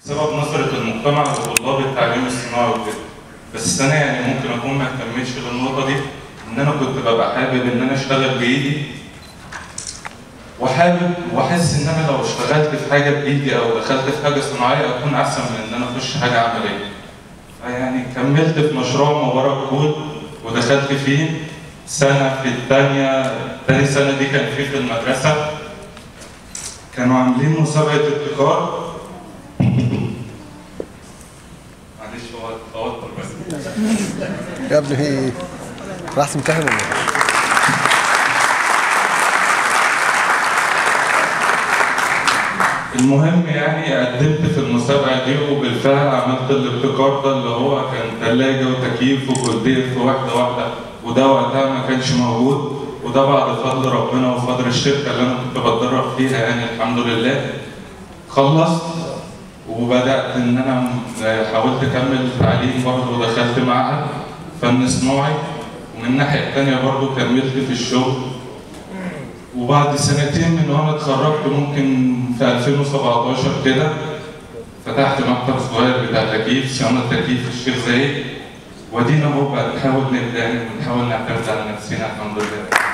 بسبب نظرة المجتمع لطلاب التعليم الصناعي وكده بس انا يعني ممكن اكون ما اهتمتش بالنقطة دي ان انا كنت ببقى حابب ان انا اشتغل بايدي وحابب واحس ان انا لو اشتغلت في حاجة بايدي او دخلت في حاجة صناعية اكون احسن من ان انا اخش حاجة عملية فيعني كملت في مشروع مبارك كود ودخلت فيه سنة في الثانية تاني سنة دي كان فيه في المدرسة كانوا عاملين مسابقة ابتكار معلش هو توتر بس يا ابني في ايه؟ راح تمتحن ولا ايه؟ المهم يعني قدمت في المسابقة دي وبالفعل عملت الابتكار ده اللي هو كان ثلاجة وتكييف وكولدير في واحدة واحدة وده وقتها ما كانش موجود وده بعد فضل ربنا وفضل الشركة اللي أنا كنت بتدرب فيها يعني الحمد لله خلصت وبدأت إن أنا حاولت أكمل تعليم برضه ودخلت معهد فن صناعي ومن الناحية التانية برضه كملت في الشغل وبعد سنتين من وانا اتخرجت ممكن في 2017 كده فتحت مكتب صغير بتاع تكييف صيانة تكييف في الشيخ زايد ودينا اهو بقى نحاول نبدا يعني ونحاول نعتمد على نفسنا الحمد لله